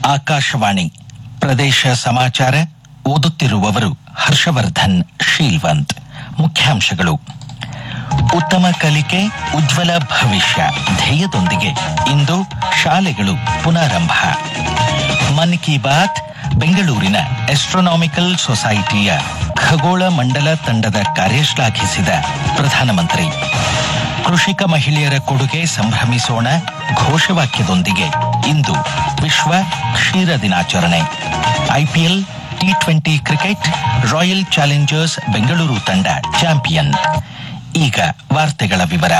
ಆಕಾಶವಾಣಿ ಪ್ರದೇಶ ಸಮಾಚಾರ ಓದುತ್ತಿರುವವರು ಹರ್ಷವರ್ಧನ್ ಶೀಲ್ವಂತ್ ಮುಖ್ಯಾಂಶಗಳು ಉತ್ತಮ ಕಲಿಕೆ ಉಜ್ವಲ ಭವಿಷ್ಯ ಧ್ಯೇಯದೊಂದಿಗೆ ಇಂದು ಶಾಲೆಗಳು ಪುನಾರಂಭ ಮನ್ ಕಿ ಬಾತ್ ಬೆಂಗಳೂರಿನ ಆಸ್ಟ್ರೋನಾಮಿಕಲ್ ಸೊಸೈಟಿಯ ಖಗೋಳ ಮಂಡಲ ತಂಡದ ಕಾರ್ಯ ಶ್ಲಾಘಿಸಿದ ಪ್ರಧಾನಮಂತ್ರಿ ಕೃಷಿಕ ಮಹಿಳೆಯರ ಕೊಡುಗೆ ಸಂಭ್ರಮಿಸೋಣ ಘೋಷವಾಕ್ಯದೊಂದಿಗೆ ಇಂದು ವಿಶ್ವ ಕ್ಷೀರ ದಿನಾಚರಣೆ IPL T twenty cricket Royal Challengers Bengaluru ತಂಡ ಚಾಂಪಿಯನ್ ಈಗ ವಾರ್ತೆಗಳ ವಿವರ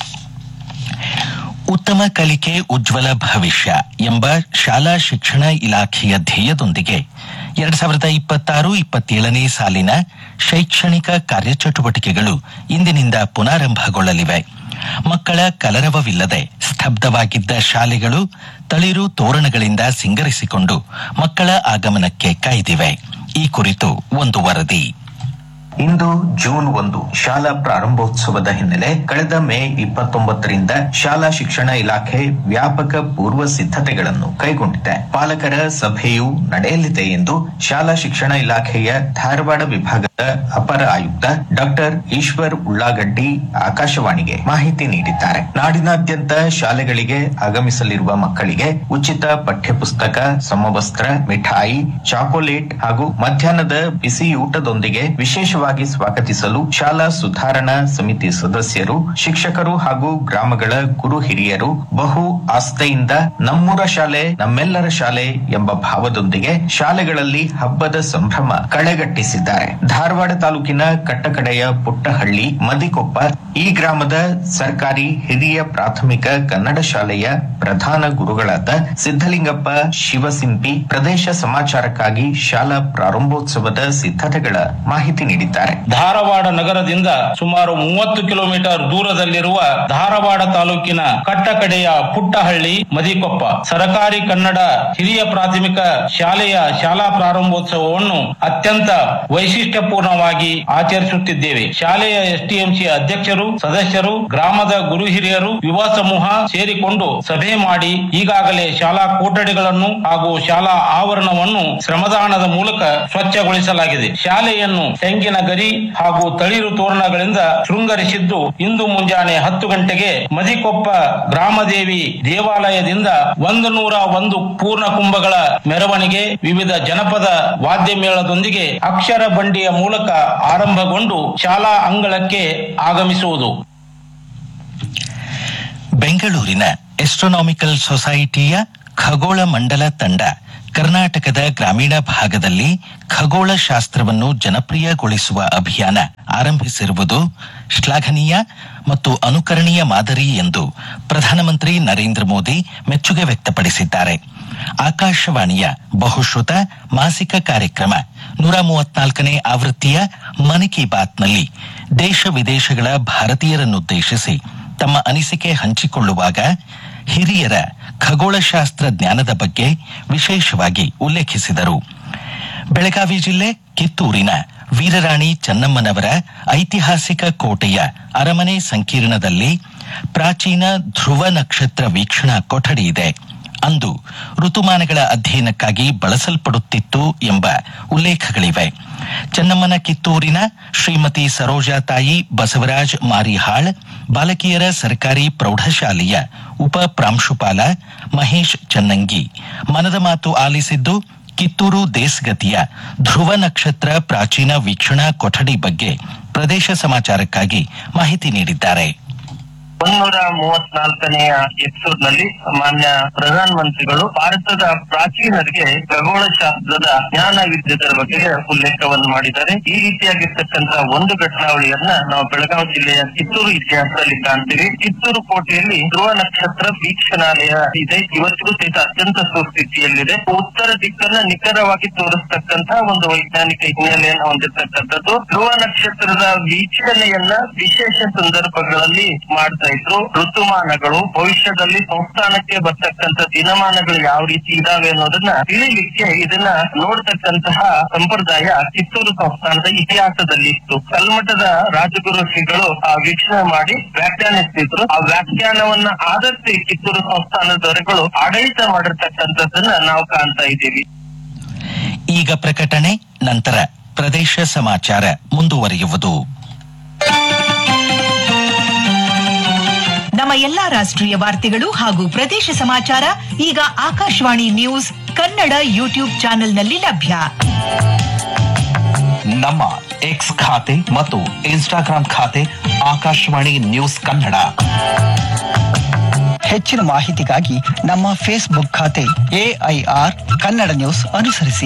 ಉತ್ತಮ ಕಲಿಕೆ ಉಜ್ವಲ ಭವಿಷ್ಯ ಎಂಬ ಶಾಲಾ ಶಿಕ್ಷಣ ಇಲಾಖೆಯ ಧ್ಯೇಯದೊಂದಿಗೆ ಎರಡ್ ಸಾವಿರದ ಇಪ್ಪತ್ತಾರು ಇಪ್ಪತ್ತೇಳನೇ ಸಾಲಿನ ಶೈಕ್ಷಣಿಕ ಕಾರ್ಯಚಟುವಟಿಕೆಗಳು ಇಂದಿನಿಂದ ಪುನಾರಂಭಗೊಳ್ಳಲಿವೆ ಮಕ್ಕಳ ಕಲರವವಿಲ್ಲದೆ ಸ್ತಬ್ಧವಾಗಿದ್ದ ಶಾಲೆಗಳು ತಳಿರು ತೋರಣಗಳಿಂದ ಸಿಂಗರಿಸಿಕೊಂಡು ಮಕ್ಕಳ ಆಗಮನಕ್ಕೆ ಕಾಯ್ದಿವೆ ಈ ಕುರಿತು ಒಂದು ವರದಿ ಇಂದು ಜೂನ್ ಒಂದು ಶಾಲಾ ಪ್ರಾರಂಭೋತ್ಸವದ ಹಿನ್ನೆಲೆ ಕಳೆದ ಮೇ ಇಪ್ಪತ್ತೊಂಬತ್ತರಿಂದ ಶಾಲಾ ಶಿಕ್ಷಣ ಇಲಾಖೆ ವ್ಯಾಪಕ ಪೂರ್ವ ಸಿದ್ಧತೆಗಳನ್ನು ಕೈಗೊಂಡಿದೆ ಪಾಲಕರ ಸಭೆಯೂ ನಡೆಯಲಿದೆ ಎಂದು ಶಾಲಾ ಶಿಕ್ಷಣ ಇಲಾಖೆಯ ಧಾರವಾಡ ವಿಭಾಗದ ಅಪರ ಆಯುಕ್ತ ಡಾಕ್ಟರ್ ಈಶ್ವರ್ ಉಳ್ಳಾಗಡ್ಡಿ ಆಕಾಶವಾಣಿಗೆ ಮಾಹಿತಿ ನೀಡಿದ್ದಾರೆ ನಾಡಿನಾದ್ಯಂತ ಶಾಲೆಗಳಿಗೆ ಆಗಮಿಸಲಿರುವ ಮಕ್ಕಳಿಗೆ ಉಚಿತ ಪಠ್ಯಪುಸ್ತಕ ಸಮವಸ್ತ್ರ ಮಿಠಾಯಿ ಚಾಕೊಲೇಟ್ ಹಾಗೂ ಮಧ್ಯಾಹ್ನದ ಬಿಸಿಯೂಟದೊಂದಿಗೆ ವಿಶೇಷವಾಗಿ ಸ್ವಾಗತಿಸಲು ಶಾಲಾ ಸುಧಾರಣಾ ಸಮಿತಿ ಸದಸ್ಯರು ಶಿಕ್ಷಕರು ಹಾಗೂ ಗ್ರಾಮಗಳ ಗುರು ಹಿರಿಯರು ಬಹು ಆಸ್ಥೆಯಿಂದ ನಮ್ಮೂರ ಶಾಲೆ ನಮ್ಮೆಲ್ಲರ ಶಾಲೆ ಎಂಬ ಭಾವದೊಂದಿಗೆ ಶಾಲೆಗಳಲ್ಲಿ ಹಬ್ಬದ ಸಂಭ್ರಮ ಕಳೆಗಟ್ಟಿಸಿದ್ದಾರೆ ಧಾರವಾಡ ತಾಲೂಕಿನ ಕಟ್ಟಕಡೆಯ ಪುಟ್ಟಹಳ್ಳಿ ಮದಿಕೊಪ್ಪ ಈ ಗ್ರಾಮದ ಸರ್ಕಾರಿ ಹಿರಿಯ ಪ್ರಾಥಮಿಕ ಕನ್ನಡ ಶಾಲೆಯ ಪ್ರಧಾನ ಗುರುಗಳಾದ ಸಿದ್ದಲಿಂಗಪ್ಪ ಶಿವಸಿಂಪಿ ಪ್ರದೇಶ ಸಮಾಚಾರಕ್ಕಾಗಿ ಶಾಲಾ ಪ್ರಾರಂಭೋತ್ಸವದ ಸಿದ್ಧತೆಗಳ ಮಾಹಿತಿ ನೀಡಿದ್ದಾರೆ ಧಾರವಾಡ ನಗರದಿಂದ ಸುಮಾರು ಮೂವತ್ತು ಕಿಲೋಮೀಟರ್ ದೂರದಲ್ಲಿರುವ ಧಾರವಾಡ ತಾಲೂಕಿನ ಕಟ್ಟಕಡೆಯ ಪುಟ್ಟಹಳ್ಳಿ ಮದಿಕೊಪ್ಪ ಸರಕಾರಿ ಕನ್ನಡ ಹಿರಿಯ ಪ್ರಾಥಮಿಕ ಶಾಲೆಯ ಶಾಲಾ ಪ್ರಾರಂಭೋತ್ಸವವನ್ನು ಅತ್ಯಂತ ವೈಶಿಷ್ಟ್ಯಪೂರ್ಣವಾಗಿ ಆಚರಿಸುತ್ತಿದ್ದೇವೆ ಶಾಲೆಯ ಎಸ್ಟಿಎಂಸಿ ಅಧ್ಯಕ್ಷರು ಸದಸ್ಯರು ಗ್ರಾಮದ ಗುರು ಹಿರಿಯರು ಯುವ ಸಮೂಹ ಸೇರಿಕೊಂಡು ಸಭೆ ಮಾಡಿ ಈಗಾಗಲೇ ಶಾಲಾ ಕೊಠಡಿಗಳನ್ನು ಹಾಗೂ ಶಾಲಾ ಆವರಣವನ್ನು ಶ್ರಮದಾನದ ಮೂಲಕ ಸ್ವಚ್ಛಗೊಳಿಸಲಾಗಿದೆ ಶಾಲೆಯನ್ನು ತೆಂಗಿನ ಗರಿ ಹಾಗೂ ತಳಿರು ತೋರಣಗಳಿಂದ ಶೃಂಗರಿಸಿದ್ದು ಇಂದು ಮುಂಜಾನೆ ಹತ್ತು ಗಂಟೆಗೆ ಮದಿಕೊಪ್ಪ ಗ್ರಾಮದೇವಿ ದೇವಾಲಯದಿಂದ ಒಂದು ನೂರ ಒಂದು ಪೂರ್ಣ ಕುಂಭಗಳ ಮೆರವಣಿಗೆ ವಿವಿಧ ಜನಪದ ವಾದ್ಯ ಮೇಳದೊಂದಿಗೆ ಅಕ್ಷರ ಬಂಡಿಯ ಮೂಲಕ ಆರಂಭಗೊಂಡು ಶಾಲಾ ಅಂಗಳಕ್ಕೆ ಆಗಮಿಸುವುದು ಬೆಂಗಳೂರಿನ ಆಸ್ಟ್ರೋನಾಮಿಕಲ್ ಸೊಸೈಟಿಯ ಖಗೋಳ ಮಂಡಲ ತಂಡ ಕರ್ನಾಟಕದ ಗ್ರಾಮೀಣ ಭಾಗದಲ್ಲಿ ಖಗೋಳ ಶಾಸ್ತ್ರವನ್ನು ಜನಪ್ರಿಯಗೊಳಿಸುವ ಅಭಿಯಾನ ಆರಂಭಿಸಿರುವುದು ಶ್ಲಾಘನೀಯ ಮತ್ತು ಅನುಕರಣೀಯ ಮಾದರಿ ಎಂದು ಪ್ರಧಾನಮಂತ್ರಿ ನರೇಂದ್ರ ಮೋದಿ ಮೆಚ್ಚುಗೆ ವ್ಯಕ್ತಪಡಿಸಿದ್ದಾರೆ ಆಕಾಶವಾಣಿಯ ಬಹುಶ್ರುತ ಮಾಸಿಕ ಕಾರ್ಯಕ್ರಮ ನೂರ ಮೂವತ್ನಾಲ್ಕನೇ ಆವೃತ್ತಿಯ ಮನ್ ಕಿ ಬಾತ್ನಲ್ಲಿ ದೇಶ ವಿದೇಶಗಳ ಭಾರತೀಯರನ್ನುದ್ದೇಶಿಸಿ ತಮ್ಮ ಅನಿಸಿಕೆ ಹಂಚಿಕೊಳ್ಳುವಾಗ ಹಿರಿಯರ ಖಗೋಳಶಾಸ್ತ್ರ ಜ್ಞಾನದ ಬಗ್ಗೆ ವಿಶೇಷವಾಗಿ ಉಲ್ಲೇಖಿಸಿದರು ಬೆಳಗಾವಿ ಜಿಲ್ಲೆ ಕಿತ್ತೂರಿನ ವೀರರಾಣಿ ಚೆನ್ನಮ್ಮನವರ ಐತಿಹಾಸಿಕ ಕೋಟೆಯ ಅರಮನೆ ಸಂಕೀರ್ಣದಲ್ಲಿ ಪ್ರಾಚೀನ ಧ್ರುವ ನಕ್ಷತ್ರ ವೀಕ್ಷಣಾ ಕೊಠಡಿ ಇದೆ ಅಂದು ಋತುಮಾನಗಳ ಅಧ್ಯಯನಕ್ಕಾಗಿ ಬಳಸಲ್ಪಡುತ್ತಿತ್ತು ಎಂಬ ಉಲ್ಲೇಖಗಳಿವೆ ಚೆನ್ನಮ್ಮನ ಕಿತ್ತೂರಿನ ಶ್ರೀಮತಿ ಸರೋಜಾ ತಾಯಿ ಬಸವರಾಜ್ ಮಾರಿಹಾಳ್ ಬಾಲಕಿಯರ ಸರ್ಕಾರಿ ಪ್ರೌಢಶಾಲೆಯ ಉಪ ಪ್ರಾಂಶುಪಾಲ ಮಹೇಶ್ ಚನ್ನಂಗಿ ಮನದ ಮಾತು ಆಲಿಸಿದ್ದು ಕಿತ್ತೂರು ದೇಸ್ಗತಿಯ ಧ್ರುವ ನಕ್ಷತ್ರ ಪ್ರಾಚೀನ ವೀಕ್ಷಣಾ ಕೊಠಡಿ ಬಗ್ಗೆ ಪ್ರದೇಶ ಸಮಾಚಾರಕ್ಕಾಗಿ ಮಾಹಿತಿ ನೀಡಿದ್ದಾರೆ ಒಂದೂರ ಮೂವತ್ನಾಲ್ಕನೆಯ ಎಪಿಸೋಡ್ ನಲ್ಲಿ ಮಾನ್ಯ ಪ್ರಧಾನ ಮಂತ್ರಿಗಳು ಭಾರತದ ಪ್ರಾಚೀನರಿಗೆ ಖಗೋಳಶಾಸ್ತ್ರದ ಜ್ಞಾನವಿದ್ಯದರ ಬಗ್ಗೆ ಉಲ್ಲೇಖವನ್ನು ಮಾಡಿದ್ದಾರೆ ಈ ರೀತಿಯಾಗಿರ್ತಕ್ಕಂತ ಒಂದು ಘಟನಾವಳಿಯನ್ನ ನಾವು ಬೆಳಗಾವಿ ಜಿಲ್ಲೆಯ ಕಿತ್ತೂರು ಇತಿಹಾಸದಲ್ಲಿ ಕಾಣ್ತೀವಿ ಕಿತ್ತೂರು ಕೋಟೆಯಲ್ಲಿ ಧ್ರುವ ನಕ್ಷತ್ರ ವೀಕ್ಷಣಾಲಯ ಇದೆ ಇವತ್ತಿಗೂ ಸಹಿತ ಅತ್ಯಂತ ಸುಸ್ಥಿತಿಯಲ್ಲಿದೆ ಉತ್ತರ ದಿಕ್ಕನ್ನ ನಿಖರವಾಗಿ ತೋರಿಸ್ತಕ್ಕಂತ ಒಂದು ವೈಜ್ಞಾನಿಕ ಹಿನ್ನೆಲೆಯನ್ನು ಹೊಂದಿರತಕ್ಕಂಥದ್ದು ಧ್ರುವ ನಕ್ಷತ್ರದ ವೀಕ್ಷಣೆಯನ್ನ ವಿಶೇಷ ಸಂದರ್ಭಗಳಲ್ಲಿ ಮಾಡ್ತಾ ಇದ್ರು ಋತುಮಾನಗಳು ಭವಿಷ್ಯದಲ್ಲಿ ಸಂಸ್ಥಾನಕ್ಕೆ ಬರ್ತಕ್ಕಂಥ ದಿನಮಾನಗಳು ಯಾವ ರೀತಿ ಇದಾವೆ ಅನ್ನೋದನ್ನ ತಿಳಿಲಿಕ್ಕೆ ಇದನ್ನ ನೋಡ್ತಕ್ಕಂತಹ ಸಂಪ್ರದಾಯ ಕಿತ್ತೂರು ಸಂಸ್ಥಾನದ ಇತಿಹಾಸದಲ್ಲಿ ಇತ್ತು ಕಲ್ಮಠದ ರಾಜಗುರು ಶ್ರೀಗಳು ಆ ವೀಕ್ಷಣೆ ಮಾಡಿ ವ್ಯಾಖ್ಯಾನಿಸ್ತಿದ್ರು ಆ ವ್ಯಾಖ್ಯಾನವನ್ನ ಆಧರಿಸಿ ಕಿತ್ತೂರು ಸಂಸ್ಥಾನದವರೆಗಳು ಆಡಳಿತ ಮಾಡಿರ್ತಕ್ಕಂಥದ್ದನ್ನ ನಾವು ಕಾಣ್ತಾ ಇದ್ದೀವಿ ಈಗ ಪ್ರಕಟಣೆ ನಂತರ ಪ್ರದೇಶ ಸಮಾಚಾರ ಮುಂದುವರಿಯುವುದು ನಮ್ಮ ಎಲ್ಲಾ ರಾಷ್ಟ್ರೀಯ ವಾರ್ತೆಗಳು ಹಾಗೂ ಪ್ರದೇಶ ಸಮಾಚಾರ ಈಗ ಆಕಾಶವಾಣಿ ನ್ಯೂಸ್ ಕನ್ನಡ ಯೂಟ್ಯೂಬ್ ಚಾನೆಲ್ನಲ್ಲಿ ಲಭ್ಯ ನಮ್ಮ ಎಕ್ಸ್ ಖಾತೆ ಮತ್ತು ಇನ್ಸ್ಟಾಗ್ರಾಂ ಖಾತೆ ಆಕಾಶವಾಣಿ ನ್ಯೂಸ್ ಕನ್ನಡ ಹೆಚ್ಚಿನ ಮಾಹಿತಿಗಾಗಿ ನಮ್ಮ ಫೇಸ್ಬುಕ್ ಖಾತೆ ಎಐಆರ್ ಕನ್ನಡ ನ್ಯೂಸ್ ಅನುಸರಿಸಿ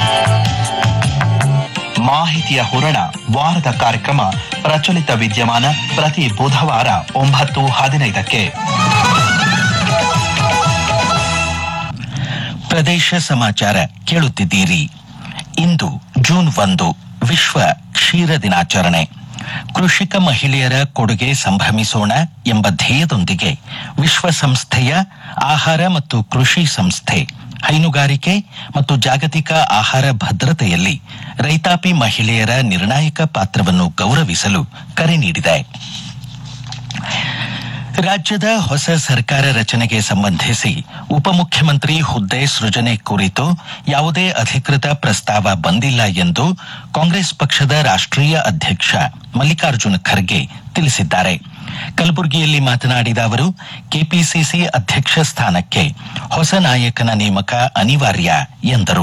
ಮಾಹಿತಿಯ ಹೂರಣ ವಾರದ ಕಾರ್ಯಕ್ರಮ ಪ್ರಚಲಿತ ವಿದ್ಯಮಾನ ಪ್ರತಿ ಬುಧವಾರ ಒಂಬತ್ತು ಹದಿನೈದಕ್ಕೆ ಪ್ರದೇಶ ಸಮಾಚಾರ ಕೇಳುತ್ತಿದ್ದೀರಿ ಇಂದು ಜೂನ್ ಒಂದು ವಿಶ್ವ ಕ್ಷೀರ ದಿನಾಚರಣೆ ಕೃಷಿಕ ಮಹಿಳೆಯರ ಕೊಡುಗೆ ಸಂಭ್ರಮಿಸೋಣ ಎಂಬ ಧ್ಯೇಯದೊಂದಿಗೆ ವಿಶ್ವಸಂಸ್ಥೆಯ ಆಹಾರ ಮತ್ತು ಕೃಷಿ ಸಂಸ್ಥೆ ಹೈನುಗಾರಿಕೆ ಮತ್ತು ಜಾಗತಿಕ ಆಹಾರ ಭದ್ರತೆಯಲ್ಲಿ ರೈತಾಪಿ ಮಹಿಳೆಯರ ನಿರ್ಣಾಯಕ ಪಾತ್ರವನ್ನು ಗೌರವಿಸಲು ಕರೆ ನೀಡಿದೆ ರಾಜ್ಯದ ಹೊಸ ಸರ್ಕಾರ ರಚನೆಗೆ ಸಂಬಂಧಿಸಿ ಉಪಮುಖ್ಯಮಂತ್ರಿ ಹುದ್ದೆ ಸೃಜನೆ ಕುರಿತು ಯಾವುದೇ ಅಧಿಕೃತ ಪ್ರಸ್ತಾವ ಬಂದಿಲ್ಲ ಎಂದು ಕಾಂಗ್ರೆಸ್ ಪಕ್ಷದ ರಾಷ್ಟ್ರೀಯ ಅಧ್ಯಕ್ಷ ಮಲ್ಲಿಕಾರ್ಜುನ ಖರ್ಗೆ ತಿಳಿಸಿದ್ದಾರೆ ಕಲಬುರಗಿಯಲ್ಲಿ ಮಾತನಾಡಿದ ಅವರು ಕೆಪಿಸಿಸಿ ಅಧ್ಯಕ್ಷ ಸ್ಥಾನಕ್ಕೆ ಹೊಸ ನಾಯಕನ ನೇಮಕ ಅನಿವಾರ್ಯ ಎಂದರು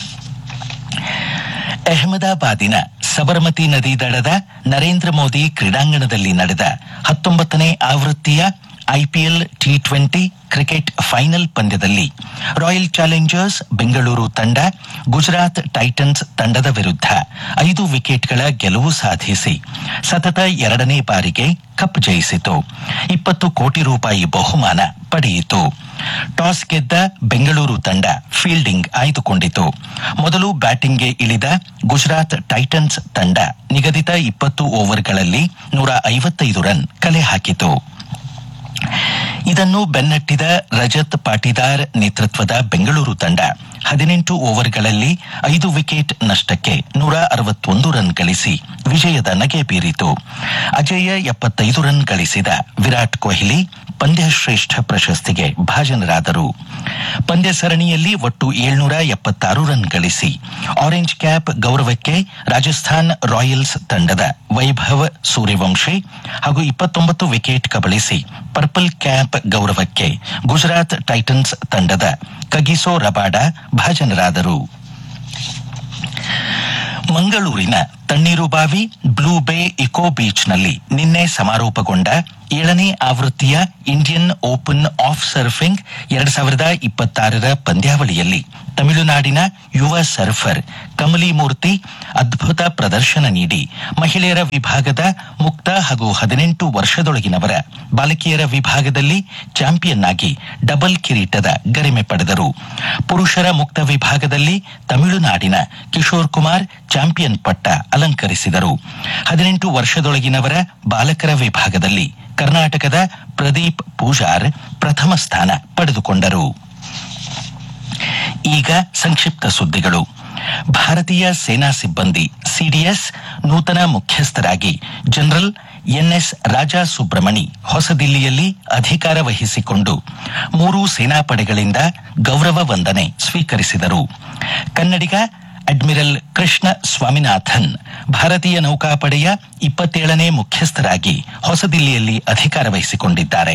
ಅಹಮದಾಬಾದಿನ ಸಬರಮತಿ ನದಿ ದಡದ ನರೇಂದ್ರ ಮೋದಿ ಕ್ರೀಡಾಂಗಣದಲ್ಲಿ ನಡೆದ ಹತ್ತೊಂಬತ್ತನೇ ಆವೃತ್ತಿಯ IPL T twenty cricket final ಪಂದ್ಯದಲ್ಲಿ ರಾಯಲ್ ಚಾಲೆಂಜರ್ಸ್ ಬೆಂಗಳೂರು ತಂಡ ಗುಜರಾತ್ ಟೈಟನ್ಸ್ ತಂಡದ ವಿರುದ್ಧ ಐದು ವಿಕೆಟ್ಗಳ ಗೆಲುವು ಸಾಧಿಸಿ ಸತತ ಎರಡನೇ ಬಾರಿಗೆ ಕಪ್ ಜಯಿಸಿತು ಇಪ್ಪತ್ತು ಕೋಟಿ ರೂಪಾಯಿ ಬಹುಮಾನ ಪಡೆಯಿತು ಟಾಸ್ ಗೆದ್ದ ಬೆಂಗಳೂರು ತಂಡ ಫೀಲ್ಡಿಂಗ್ ಆಯ್ದುಕೊಂಡಿತು ಮೊದಲು ಬ್ಯಾಟಿಂಗ್ಗೆ ಇಳಿದ ಗುಜರಾತ್ ಟೈಟನ್ಸ್ ತಂಡ ನಿಗದಿತ ಇಪ್ಪತ್ತು ಓವರ್ಗಳಲ್ಲಿ ನೂರ ಐವತ್ತೈದು ರನ್ ಕಲೆ ಹಾಕಿತು ಇದನ್ನು ಬೆನ್ನಟ್ಟಿದ ರಜತ್ ಪಾಟಿದಾರ್ ನೇತೃತ್ವದ ಬೆಂಗಳೂರು ತಂಡ ಹದಿನೆಂಟು ಓವರ್ಗಳಲ್ಲಿ ಐದು ವಿಕೆಟ್ ನಷ್ಟಕ್ಕೆ ನೂರ ಅರವತ್ತೊಂದು ರನ್ ಗಳಿಸಿ ವಿಜಯದ ನಗೆ ಬೀರಿತು ಅಜೇಯ ಎಪ್ಪತ್ತೈದು ರನ್ ಗಳಿಸಿದ ವಿರಾಟ್ ಕೊಹ್ಲಿ ಪಂದ್ಯಶ್ರೇಷ್ಠ ಪ್ರಶಸ್ತಿಗೆ ಭಾಜನರಾದರು ಪಂದ್ಯ ಸರಣಿಯಲ್ಲಿ ಒಟ್ಟು ಏಳ್ನೂರ ಎಪ್ಪತ್ತಾರು ರನ್ ಗಳಿಸಿ ಆರೆಂಜ್ ಕ್ಯಾಪ್ ಗೌರವಕ್ಕೆ ರಾಜಸ್ಥಾನ್ ರಾಯಲ್ಸ್ ತಂಡದ ವೈಭವ್ ಸೂರ್ಯವಂಶಿ ಹಾಗೂ ಇಪ್ಪತ್ತೊಂಬತ್ತು ವಿಕೆಟ್ ಕಬಳಿಸಿ ಪರ್ಪಲ್ ಕ್ಯಾಪ್ ಗೌರವಕ್ಕೆ ಗುಜರಾತ್ ಟೈಟನ್ಸ್ ತಂಡದ ಕಗಿಸೋ ರಬಾಡ ಭಾಜನರಾದರು ಮಂಗಳೂರಿನ ತಣ್ಣೀರುಬಾವಿ ಬ್ಲೂ ಬೇ ಇಕೋ ಬೀಚ್ನಲ್ಲಿ ನಿನ್ನೆ ಸಮಾರೋಪಗೊಂಡ ಏಳನೇ ಆವೃತ್ತಿಯ ಇಂಡಿಯನ್ ಓಪನ್ ಆಫ್ ಸರ್ಫಿಂಗ್ ಎರಡ್ ಸಾವಿರದ ಇಪ್ಪತ್ತಾರರ ಪಂದ್ಯಾವಳಿಯಲ್ಲಿ ತಮಿಳುನಾಡಿನ ಯುವ ಸರ್ಫರ್ ಕಮಲಿ ಮೂರ್ತಿ ಅದ್ಭುತ ಪ್ರದರ್ಶನ ನೀಡಿ ಮಹಿಳೆಯರ ವಿಭಾಗದ ಮುಕ್ತ ಹಾಗೂ ಹದಿನೆಂಟು ವರ್ಷದೊಳಗಿನವರ ಬಾಲಕಿಯರ ವಿಭಾಗದಲ್ಲಿ ಚಾಂಪಿಯನ್ ಆಗಿ ಡಬಲ್ ಕಿರೀಟದ ಗರಿಮೆ ಪಡೆದರು ಪುರುಷರ ಮುಕ್ತ ವಿಭಾಗದಲ್ಲಿ ತಮಿಳುನಾಡಿನ ಕಿಶೋರ್ ಕುಮಾರ್ ಚಾಂಪಿಯನ್ ಪಟ್ಟ ಅಲಂಕರಿಸಿದರು ಹದಿನೆಂಟು ವರ್ಷದೊಳಗಿನವರ ಬಾಲಕರ ವಿಭಾಗದಲ್ಲಿ ಕರ್ನಾಟಕದ ಪ್ರದೀಪ್ ಪೂಜಾರ್ ಪ್ರಥಮ ಸ್ಥಾನ ಪಡೆದುಕೊಂಡರು ಈಗ ಸಂಕ್ಷಿಪ್ತ ಸುದ್ದಿಗಳು ಭಾರತೀಯ ಸೇನಾ ಸಿಬ್ಬಂದಿ ಸಿಡಿಎಸ್ ನೂತನ ಮುಖ್ಯಸ್ಥರಾಗಿ ಜನರಲ್ ಎನ್ಎಸ್ ರಾಜಾ ಸುಬ್ರಮಣಿ ಹೊಸದಿಲ್ಲಿಯಲ್ಲಿ ಅಧಿಕಾರ ವಹಿಸಿಕೊಂಡು ಮೂರು ಸೇನಾಪಡೆಗಳಿಂದ ಗೌರವ ವಂದನೆ ಸ್ವೀಕರಿಸಿದರು ಕನ್ನಡಿಗ ಅಡ್ಮಿರಲ್ ಕೃಷ್ಣ ಸ್ವಾಮಿನಾಥನ್ ಭಾರತೀಯ ನೌಕಾಪಡೆಯ ಇಪ್ಪತ್ತೇಳನೇ ಮುಖ್ಯಸ್ಥರಾಗಿ ಹೊಸದಿಲ್ಲಿಯಲ್ಲಿ ಅಧಿಕಾರ ವಹಿಸಿಕೊಂಡಿದ್ದಾರೆ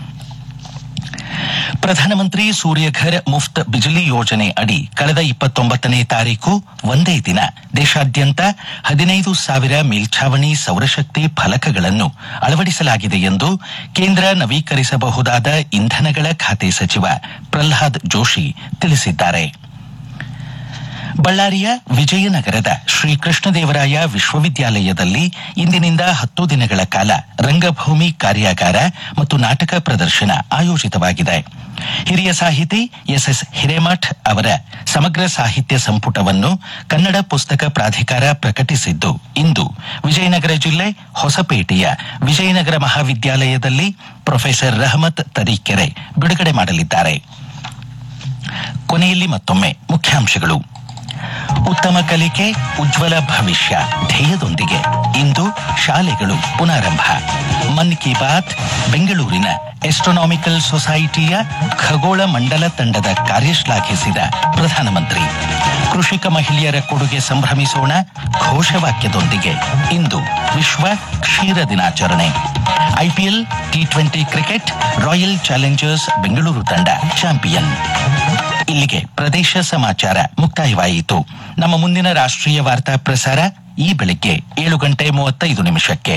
ಪ್ರಧಾನಮಂತ್ರಿ ಸೂರ್ಯಘರ್ ಮುಫ್ತ್ ಬಿಜಲಿ ಯೋಜನೆ ಅಡಿ ಕಳೆದ ಇಪ್ಪತ್ತೊಂಬತ್ತನೇ ತಾರೀಕು ಒಂದೇ ದಿನ ದೇಶಾದ್ಯಂತ ಹದಿನೈದು ಸಾವಿರ ಮೇಲ್ಛಾವಣಿ ಸೌರಶಕ್ತಿ ಫಲಕಗಳನ್ನು ಅಳವಡಿಸಲಾಗಿದೆ ಎಂದು ಕೇಂದ್ರ ನವೀಕರಿಸಬಹುದಾದ ಇಂಧನಗಳ ಖಾತೆ ಸಚಿವ ಪ್ರಹ್ಲಾದ್ ಜೋಶಿ ತಿಳಿಸಿದ್ದಾರೆ ಬಳ್ಳಾರಿಯ ವಿಜಯನಗರದ ಶ್ರೀ ಕೃಷ್ಣದೇವರಾಯ ವಿಶ್ವವಿದ್ಯಾಲಯದಲ್ಲಿ ಇಂದಿನಿಂದ ಹತ್ತು ದಿನಗಳ ಕಾಲ ರಂಗಭೂಮಿ ಕಾರ್ಯಾಗಾರ ಮತ್ತು ನಾಟಕ ಪ್ರದರ್ಶನ ಆಯೋಜಿತವಾಗಿದೆ ಹಿರಿಯ ಸಾಹಿತಿ ಎಸ್ಎಸ್ ಹಿರೇಮಠ್ ಅವರ ಸಮಗ್ರ ಸಾಹಿತ್ಯ ಸಂಪುಟವನ್ನು ಕನ್ನಡ ಪುಸ್ತಕ ಪ್ರಾಧಿಕಾರ ಪ್ರಕಟಿಸಿದ್ದು ಇಂದು ವಿಜಯನಗರ ಜಿಲ್ಲೆ ಹೊಸಪೇಟೆಯ ವಿಜಯನಗರ ಮಹಾವಿದ್ಯಾಲಯದಲ್ಲಿ ಪ್ರೊಫೆಸರ್ ರಹಮತ್ ತರೀಕೆರೆ ಬಿಡುಗಡೆ ಮಾಡಲಿದ್ದಾರೆ ಕೊನೆಯಲ್ಲಿ ಮತ್ತೊಮ್ಮೆ ಮುಖ್ಯಾಂಶಗಳು ಉತ್ತಮ ಕಲಿಕೆ ಉಜ್ವಲ ಭವಿಷ್ಯ ಧ್ಯೇಯದೊಂದಿಗೆ ಇಂದು ಶಾಲೆಗಳು ಪುನಾರಂಭ ಮನ್ ಕಿ ಬಾತ್ ಬೆಂಗಳೂರಿನ ಎಸ್ಟ್ರೋನಾಮಿಕಲ್ ಸೊಸೈಟಿಯ ಖಗೋಳ ಮಂಡಲ ತಂಡದ ಕಾರ್ಯ ಶ್ಲಾಘಿಸಿದ ಪ್ರಧಾನಮಂತ್ರಿ ಕೃಷಿಕ ಮಹಿಳೆಯರ ಕೊಡುಗೆ ಸಂಭ್ರಮಿಸೋಣ ಘೋಷವಾಕ್ಯದೊಂದಿಗೆ ಇಂದು ವಿಶ್ವ ಕ್ಷೀರ ದಿನಾಚರಣೆ IPL T twenty cricket Royal Challengers Bengaluru ತಂಡ ಚಾಂಪಿಯನ್ ಇಲ್ಲಿಗೆ ಪ್ರದೇಶ ಸಮಾಚಾರ ಮುಕ್ತಾಯವಾಯಿತು ನಮ್ಮ ಮುಂದಿನ ರಾಷ್ಟ್ರೀಯ ವಾರ್ತಾ ಪ್ರಸಾರ ಈ ಬೆಳಿಗ್ಗೆ ಏಳು ಗಂಟೆ ಮೂವತ್ತೈದು ನಿಮಿಷಕ್ಕೆ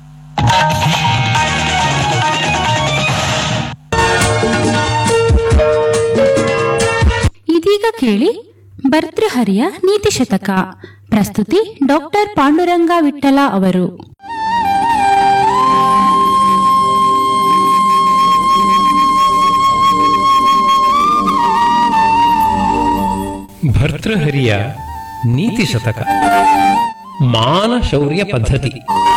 ಇದೀಗ ಕೇಳಿ ಭರ್ತೃಹರಿಯ ನೀತಿ ಶತಕ ಪ್ರಸ್ತುತಿ ಡಾಕ್ಟರ್ ಪಾಂಡುರಂಗ ವಿಠಲ ಅವರು ಭರ್ತೃಹರಿಯ ನೀತಿ ಶತಕ ಮಾನ ಶೌರ್ಯ ಪದ್ಧತಿ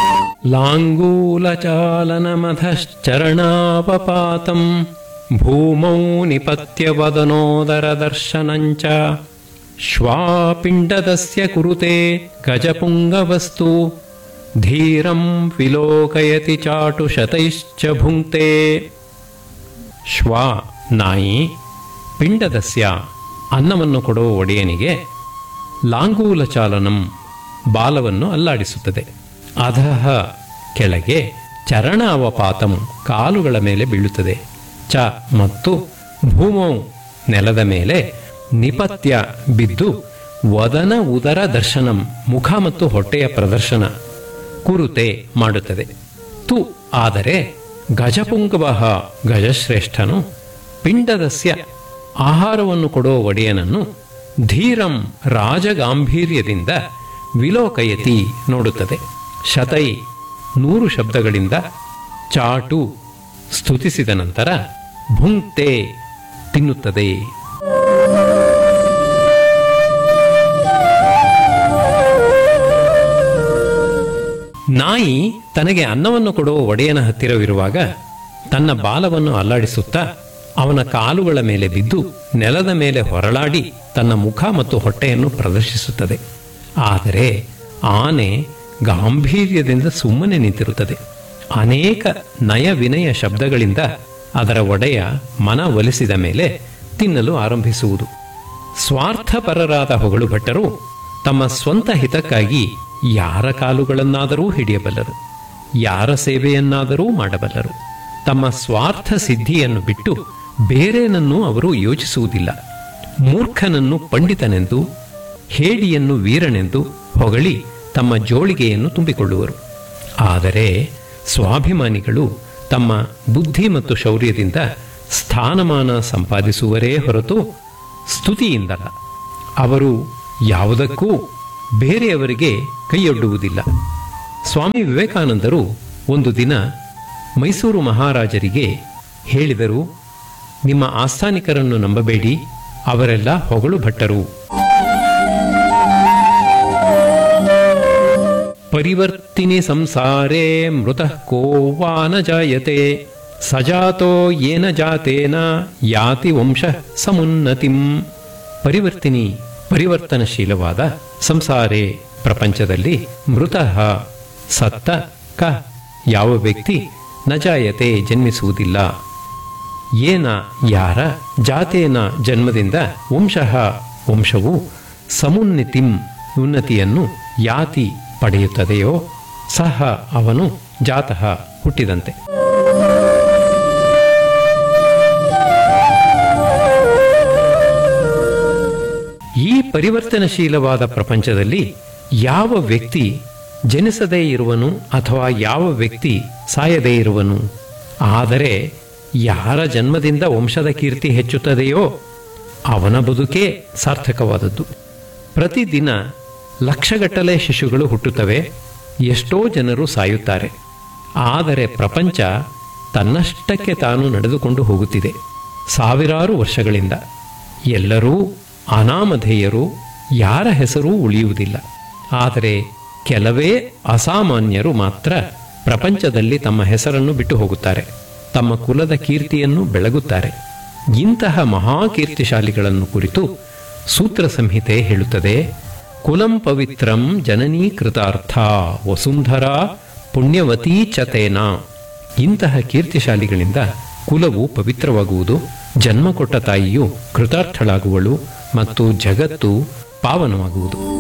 ಲಾಂಗೂಲಚಾಲನಮಧಶ್ಚರಣಾಪಪಾತಂ ಭೂಮೌ ನಿಪತ್ಯ ವದನೋದರ ದರ್ಶನಂಚ ಶ್ವಾಪಿಂಡದಸ್ಯ ಕುರುತೆ ಗಜಪುಂಗವಸ್ತು ಧೀರಂ ವಿಲೋಕಯತಿ ಚಾಟುಶತೈಶ್ಚ ಭುಂಕ್ತೆ ಶ್ವಾ ನಾಯಿ ಪಿಂಡದಸ್ಯ ಅನ್ನವನ್ನು ಕೊಡುವ ಒಡೆಯನಿಗೆ ಲಾಂಗೂಲ ಚಾಲನಂ ಬಾಲವನ್ನು ಅಲ್ಲಾಡಿಸುತ್ತದೆ ಅಧಃ ಕೆಳಗೆ ಚರಣ ಅವಪಾತಂ ಕಾಲುಗಳ ಮೇಲೆ ಬೀಳುತ್ತದೆ ಚ ಮತ್ತು ಭೂಮೌ ನೆಲದ ಮೇಲೆ ನಿಪತ್ಯ ಬಿದ್ದು ವದನ ಉದರ ದರ್ಶನಂ ಮುಖ ಮತ್ತು ಹೊಟ್ಟೆಯ ಪ್ರದರ್ಶನ ಕುರುತೆ ಮಾಡುತ್ತದೆ ತು ಆದರೆ ಗಜಪುಂಗವ ಗಜಶ್ರೇಷ್ಠನು ಪಿಂಡದಸ್ಯ ಆಹಾರವನ್ನು ಕೊಡುವ ಒಡೆಯನನ್ನು ಧೀರಂ ರಾಜಗಾಂಭೀರ್ಯದಿಂದ ವಿಲೋಕಯತಿ ನೋಡುತ್ತದೆ ಶತೈ ನೂರು ಶಬ್ದಗಳಿಂದ ಚಾಟು ಸ್ತುತಿಸಿದ ನಂತರ ಭುಂಕ್ತೆ ತಿನ್ನುತ್ತದೆ ನಾಯಿ ತನಗೆ ಅನ್ನವನ್ನು ಕೊಡುವ ಒಡೆಯನ ಹತ್ತಿರವಿರುವಾಗ ತನ್ನ ಬಾಲವನ್ನು ಅಲ್ಲಾಡಿಸುತ್ತಾ ಅವನ ಕಾಲುಗಳ ಮೇಲೆ ಬಿದ್ದು ನೆಲದ ಮೇಲೆ ಹೊರಳಾಡಿ ತನ್ನ ಮುಖ ಮತ್ತು ಹೊಟ್ಟೆಯನ್ನು ಪ್ರದರ್ಶಿಸುತ್ತದೆ ಆದರೆ ಆನೆ ಗಾಂಭೀರ್ಯದಿಂದ ಸುಮ್ಮನೆ ನಿಂತಿರುತ್ತದೆ ಅನೇಕ ನಯ ವಿನಯ ಶಬ್ದಗಳಿಂದ ಅದರ ಒಡೆಯ ಮನ ಒಲಿಸಿದ ಮೇಲೆ ತಿನ್ನಲು ಆರಂಭಿಸುವುದು ಸ್ವಾರ್ಥಪರರಾದ ಹೊಗಳು ಭಟ್ಟರು ತಮ್ಮ ಸ್ವಂತ ಹಿತಕ್ಕಾಗಿ ಯಾರ ಕಾಲುಗಳನ್ನಾದರೂ ಹಿಡಿಯಬಲ್ಲರು ಯಾರ ಸೇವೆಯನ್ನಾದರೂ ಮಾಡಬಲ್ಲರು ತಮ್ಮ ಸ್ವಾರ್ಥ ಸಿದ್ಧಿಯನ್ನು ಬಿಟ್ಟು ಬೇರೇನನ್ನು ಅವರು ಯೋಚಿಸುವುದಿಲ್ಲ ಮೂರ್ಖನನ್ನು ಪಂಡಿತನೆಂದು ಹೇಡಿಯನ್ನು ವೀರನೆಂದು ಹೊಗಳಿ ತಮ್ಮ ಜೋಳಿಗೆಯನ್ನು ತುಂಬಿಕೊಳ್ಳುವರು ಆದರೆ ಸ್ವಾಭಿಮಾನಿಗಳು ತಮ್ಮ ಬುದ್ಧಿ ಮತ್ತು ಶೌರ್ಯದಿಂದ ಸ್ಥಾನಮಾನ ಸಂಪಾದಿಸುವರೇ ಹೊರತು ಸ್ತುತಿಯಿಂದಲ್ಲ ಅವರು ಯಾವುದಕ್ಕೂ ಬೇರೆಯವರಿಗೆ ಕೈಯೊಡ್ಡುವುದಿಲ್ಲ ಸ್ವಾಮಿ ವಿವೇಕಾನಂದರು ಒಂದು ದಿನ ಮೈಸೂರು ಮಹಾರಾಜರಿಗೆ ಹೇಳಿದರು ನಿಮ್ಮ ಆಸ್ಥಾನಿಕರನ್ನು ನಂಬಬೇಡಿ ಅವರೆಲ್ಲ ಹೊಗಳು ಭಟ್ಟರು ಪರಿವರ್ತಿನಿ ಸಂಸಾರೇ ಮೃತಃ ಕೋವಾ ನ ಜಾಯತೆ ಸಜಾತೋ ಯೇನ ಜಾತೇನ ಯಾತಿ ವಂಶ ಸಮುನ್ನತಿಂ ಪರಿವರ್ತಿನಿ ಪರಿವರ್ತನಶೀಲವಾದ ಸಂಸಾರೇ ಪ್ರಪಂಚದಲ್ಲಿ ಮೃತಃ ಸತ್ತ ಕ ಯಾವ ವ್ಯಕ್ತಿ ನ ಜಾಯತೆ ಜನ್ಮಿಸುವುದಿಲ್ಲ ಏನ ಯಾರ ಜಾತೇನ ಜನ್ಮದಿಂದ ವಂಶಃ ವಂಶವು ಸಮುನ್ನತಿಂ ಉನ್ನತಿಯನ್ನು ಯಾತಿ ಪಡೆಯುತ್ತದೆಯೋ ಸಹ ಅವನು ಜಾತಃ ಹುಟ್ಟಿದಂತೆ ಈ ಪರಿವರ್ತನಶೀಲವಾದ ಪ್ರಪಂಚದಲ್ಲಿ ಯಾವ ವ್ಯಕ್ತಿ ಜನಿಸದೇ ಇರುವನು ಅಥವಾ ಯಾವ ವ್ಯಕ್ತಿ ಸಾಯದೇ ಇರುವನು ಆದರೆ ಯಾರ ಜನ್ಮದಿಂದ ವಂಶದ ಕೀರ್ತಿ ಹೆಚ್ಚುತ್ತದೆಯೋ ಅವನ ಬದುಕೇ ಸಾರ್ಥಕವಾದದ್ದು ಪ್ರತಿದಿನ ಲಕ್ಷಗಟ್ಟಲೆ ಶಿಶುಗಳು ಹುಟ್ಟುತ್ತವೆ ಎಷ್ಟೋ ಜನರು ಸಾಯುತ್ತಾರೆ ಆದರೆ ಪ್ರಪಂಚ ತನ್ನಷ್ಟಕ್ಕೆ ತಾನು ನಡೆದುಕೊಂಡು ಹೋಗುತ್ತಿದೆ ಸಾವಿರಾರು ವರ್ಷಗಳಿಂದ ಎಲ್ಲರೂ ಅನಾಮಧೇಯರು ಯಾರ ಹೆಸರೂ ಉಳಿಯುವುದಿಲ್ಲ ಆದರೆ ಕೆಲವೇ ಅಸಾಮಾನ್ಯರು ಮಾತ್ರ ಪ್ರಪಂಚದಲ್ಲಿ ತಮ್ಮ ಹೆಸರನ್ನು ಬಿಟ್ಟು ಹೋಗುತ್ತಾರೆ ತಮ್ಮ ಕುಲದ ಕೀರ್ತಿಯನ್ನು ಬೆಳಗುತ್ತಾರೆ ಇಂತಹ ಮಹಾಕೀರ್ತಿಶಾಲಿಗಳನ್ನು ಕುರಿತು ಸೂತ್ರ ಸಂಹಿತೆ ಹೇಳುತ್ತದೆ ಕುಲಂ ಪವಿತ್ರಂ ಜನನೀ ಕೃತಾರ್ಥ ವಸುಂಧರ ಪುಣ್ಯವತೀ ಚತೇನ ಇಂತಹ ಕೀರ್ತಿಶಾಲಿಗಳಿಂದ ಕುಲವು ಪವಿತ್ರವಾಗುವುದು ಜನ್ಮ ಕೊಟ್ಟ ತಾಯಿಯು ಕೃತಾರ್ಥಳಾಗುವಳು ಮತ್ತು ಜಗತ್ತು ಪಾವನವಾಗುವುದು